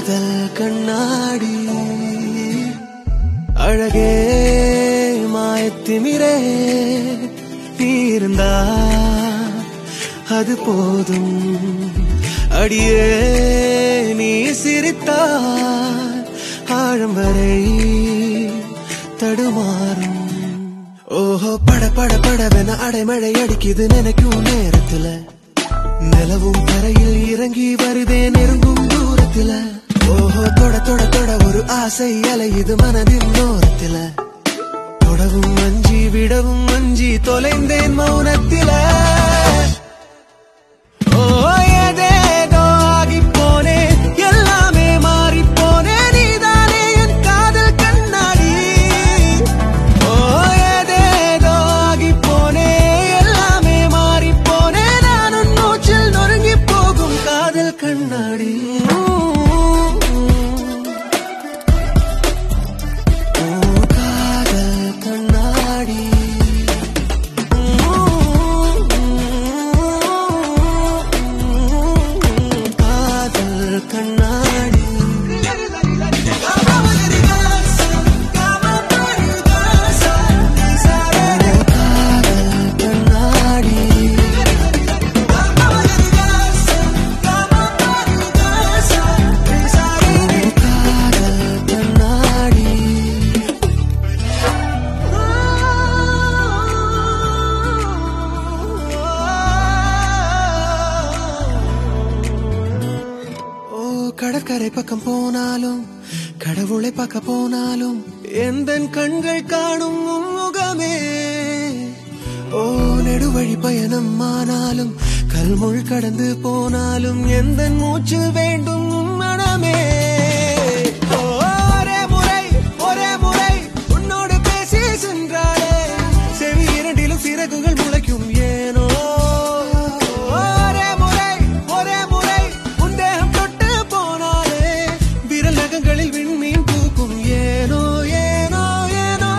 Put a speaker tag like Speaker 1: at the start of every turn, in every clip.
Speaker 1: காதல் கண்ணாடி அழகே மாயத்திமிரே நீ இருந்தா அது போதும் அடியே நீ சிரித்தால் ஆழம் வரை தடுமாறும் ஓஹோ பட பட படவென அடைமழை அடிக்குது நினைக்கும் நேரத்துல நிலவும் தரையில் இறங்கி வருதே நெருங்கும் தூரத்துல ஓஹோ தொட தொட தொட ஒரு ஆசை அலையுது மனதின் ஓரத்துல தொடவும் மஞ்சி விடவும் மஞ்சி தொலைந்தேன் மௌனத்தில ஓ ஏதேதோ ஆகிப் போனேன் எல்லாமே மாறிப் போனேன் நீதானே என் காதல் கண்ணாடி ஓ ஏதேதோ ஆகிப் போனேன் எல்லாமே மாறிப் போனேன் நான் உன் மூச்சில் நொறுங்கிப் போகும் காதல் கண்ணாடி ஓ காதல் கண்ணாடி காதல் கண்ணாடி காதல் கண்ணாடி காதல் கண்ணாடி ஓ கடற்கரை பக்கம் போனாலும் கடவுளை பார்க்க போனாலும் எந்த கண்கள் காணும் உன் முகமே ஓ நெடுவழி பயணம் ஆனாலும் கல்முள் கடந்து போனாலும் எந்த மூச்சு வேண்டும் உன் மனமே ஓ, ஒரே முறை ஒரே முறை உன்னோடு பேசி சென்றாலே செவி இரண்டிலும் சிறகுகள் முளைக்கும் ஏனோ ஒரே முறை ஒரே முறை உன் தேகம் தொட்டு போனாலே விரல் நகங்களில் விண்மீன் பூக்கும் ஏனோ ஏனோ ஏனோ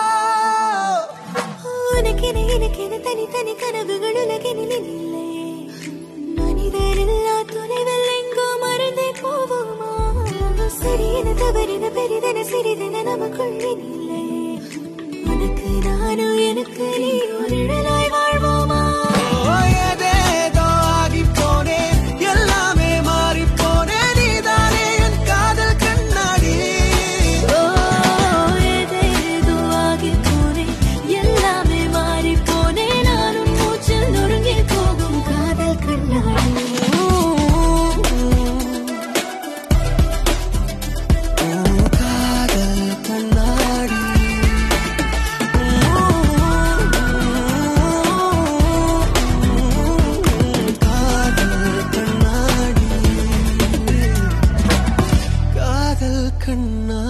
Speaker 2: உனக்கென எனக்கென தனித்தனி கனவுகள் உலகினில் இல்லை மனிதரில்லா துணைவில் எங்கோ மறந்தே போவோமா சரியென தவறென பெரிதென சிறிதென நமக்குள் இல்லை உனக்கு நானும் எனக்கு நீ ஒரு நிழலாய் வாழ்வோமா
Speaker 1: ஓ, ஏதேதோ ஆகிப் போனேன், எல்லாமே மாறிப் போனேன், நீதானே என் காதல் கண்ணாடி.
Speaker 2: ஓ, ஏதேதோ ஆகிப் போனேன், எல்லாமே மாறிப் போனேன். நானும் மூச்சில் நொறுங்கிப் போகும் காதல் கண்ணாடி
Speaker 1: ஓ, காதல் கண்ணாடி. காதல் கண்ணாடி காதல் கண்ணாடி